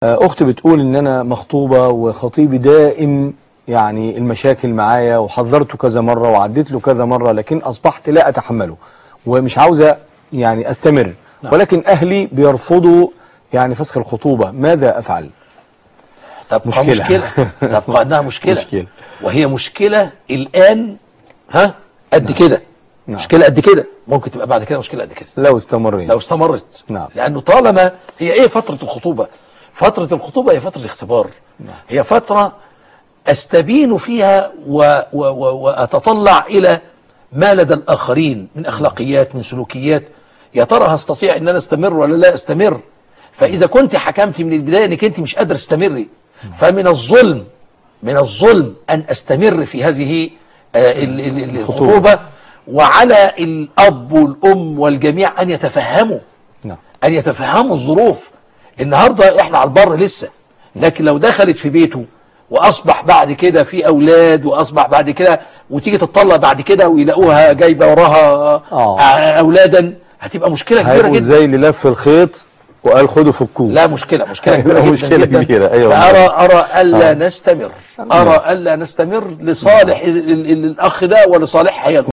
آه، اختي بتقول ان انا مخطوبة وخطيبي دائم يعني المشاكل معايا وحذرته كذا مرة وعديت له كذا مرة لكن اصبحت لا اتحمله ومش عاوزة يعني استمر نعم. ولكن اهلي بيرفضوا يعني فسخ الخطوبة ماذا افعل تبقى مشكلة. مشكلة تبقى انها مشكلة مشكلة. وهي مشكلة الان ها قد نعم. كده نعم. مشكلة قد كده ممكن تبقى بعد كده مشكلة قد كده لو استمرينا لو استمرت نعم. لانه طالما هي ايه فترة الخطوبة فترة الخطوبة هي فترة اختبار نعم. هي فترة استبين فيها و و و واتطلع الى ما لدى الاخرين من اخلاقيات من سلوكيات يا ترى هستطيع ان انا استمر ولا لا استمر فاذا كنت حكمت من البدايه انك انت مش قادر استمري فمن الظلم من الظلم ان استمر في هذه آه، ال- ال- ال- الخطوبه وعلى الاب والام والجميع ان يتفهموا نعم ان يتفهموا الظروف النهارده احنا على البر لسه لكن لو دخلت في بيته واصبح بعد كده في اولاد واصبح بعد كده وتيجي تطلع بعد كده ويلاقوها جايبه وراها آه. آه، اولادا هتبقى مشكله كبيره هيبقوا جدا زي اللي لف الخيط وقال خدوا فكوه لا مشكله مشكله أيوة، كبيره جدا مشكلة جدا. كبيرة، أيوة. فارى ارى الا آه. نستمر نعم. ارى الا نستمر لصالح ال- ال- الاخ ده ولصالح حياته